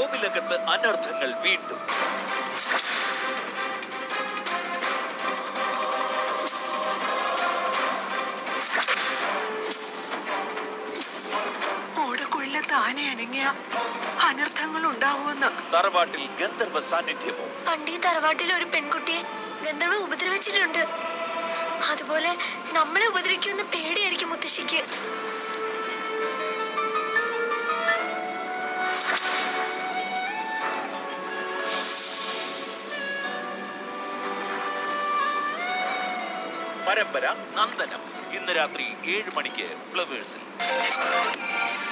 കോവിലകത്ത് അനർത്ഥങ്ങൾ വീണ്ടും ഓടക്കുഴലിലെ താനെ അനങ്ങിയ അനർത്ഥങ്ങൾ ഉണ്ടാവുമെന്ന് തറവാട്ടിൽ ഗന്ധർവ സാന്നിധ്യമോ പണ്ട് ഈ തറവാട്ടിൽ ഒരു പെൺകുട്ടിയെ ഗന്ധർവ ഉപദ്രവിച്ചിട്ടുണ്ട് അതുപോലെ നമ്മളെ ഉപദ്രവിക്കുന്ന പേടിയായിരിക്കും മുത്തശ്ശിക്ക് പരമ്പര നന്ദനം ഇന്ന് രാത്രി ഏഴ് മണിക്ക് ഫ്ലവേഴ്സിൽ